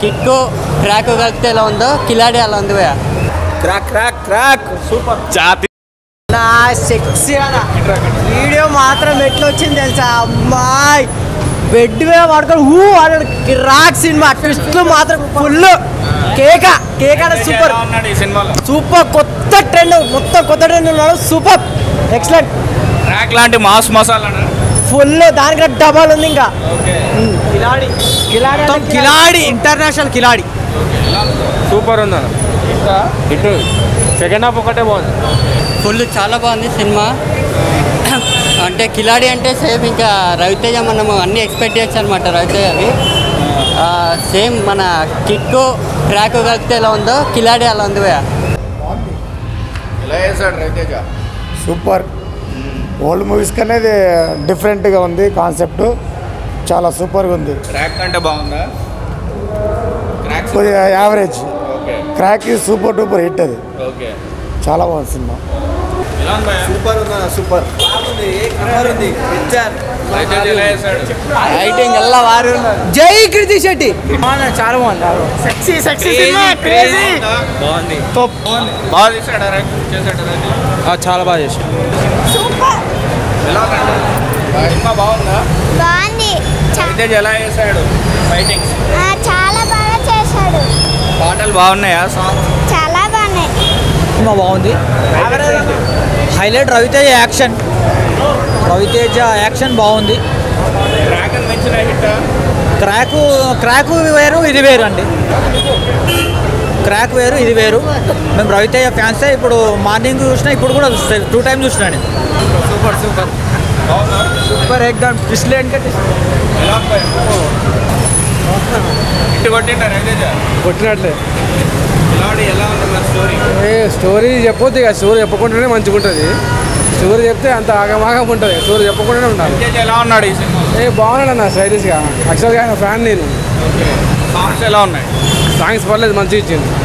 Kick Krack కలిపితే ఎలా ఉందో కిలాడి అలా ఉంది భయ్యా క్రాక్ క్రాక్ క్రాక్ సూపర్ జాతి నా సెక్సీ వీడియో మాత్రం ఎట్లా వచ్చింది తెలుసా అమ్మాయి బెడ్ మీద పడుకొని హూ అన్నాడు కిరాక్ సినిమా ట్విస్ట్లు మాత్రం ఫుల్ కేక కేక అంటే సూపర్ ఉన్నాడు ఈ సినిమాలో సూపర్ కొత్త ట్రెండ్ మొత్తం కొత్త ట్రెండ్ ఉన్నాడు సూపర్ ఎక్సలెంట్ ట్రాక్ లాంటి మాస్ మసాలా ఫుల్ దానికి డబల్ ఉంది ఇంకా ఓకే కిలాడి కిలాడి మొత్తం కిలాడి ఇంటర్నేషనల్ కిలాడి సూపర్ ఉంది అన్న ఇటు సెకండ్ హాఫ్ ఒకటే బాగుంది ఫుల్ చాలా బాగుంది సినిమా అంటే కిలాడి అంటే సేమ్ ఇంకా రవితేజ మనము అన్ని ఎక్స్పెక్ట్ చేయొచ్చు అనమాట రవితేజవి సేమ్ మన కిక్కు క్రాక్ కలిపితే ఎలా ఉందో కిలాడి అలా ఉంది భయ్యా ఎలా చేశాడు రవితేజ సూపర్ ఓల్డ్ మూవీస్ కన్నా ఇది డిఫరెంట్గా ఉంది కాన్సెప్ట్ చాలా సూపర్గా ఉంది ట్రాక్ అంటే బాగుందా క్రాక్ కొద్దిగా average okay Krack super duper hit అది ఓకే చాలా బాగుంది సినిమా ఎలా ఉంది భయ్యా? సూపర్ ఉందా సూపర్ బాగుంది ఉంది పిక్చర్ రవితేజ ఎలా చేశాడు రైటింగ్ ఎలా వారు జై కృతి శెట్టి చాలా బాగుంది సెక్సీ సెక్సీ సినిమా క్రేజీ బాగుంది బాగా చేశాడు రైట్ చేశాడు రవితేజ చాలా బాగా చేసి ఎలా ఉన్నాడు సినిమా బాగుందా బాగుంది చా- రవితేజ ఎలా చేశాడు ఫైటింగ్స్ ఆ, చాలా బాగా చేశాడు పాటలు బాగున్నాయా సాంగ్ చాలా బాగున్నాయి సినిమా బాగుంది highlight Raviteja action Raviteja action బాగుంది ట్రాక్ అని మంచిన హిట్ క్రాక్ క్రాక్ వేరు ఇది వేరు అండి క్రాక్ వేరు ఇది వేరు మేము రవితేజ ఫ్యాన్సే ఇప్పుడు మార్నింగ్ చూసినా ఇప్పుడు కూడా టూ టైం చూసినాను సూపర్ సూపర్ బాగుందా సూపర్ ఎగ్జామ్ ట్విస్ట్ ఏంటంటే ఎలా ఉంది హిట్ కొట్టిండ రవితేజ కొట్టినట్లే ఇలాంటి ఎలా ఉంది మరి స్టోరీ ఏ స్టోరీ చెప్పొద్దు ఇక స్టోరీ చెప్పకుండానే మంచిగా ఉంటుంది స్టోరీ చెప్తే అంత ఆగమాగం ఉంటుంది స్టోరీ చెప్పకుండానే ఉండాలి రవితేజ ఎలా ఉన్నాడు ఈ సినిమాలో ఏ బాగున్నాడు అన్న స్టైలిష్గా యాక్చువల్గా ఆయన ఫ్యాన్ నేను సాంగ్స్ ఎలా ఉన్నాయి సాంగ్స్ పర్లేదు మంచిగా ఇచ్చింది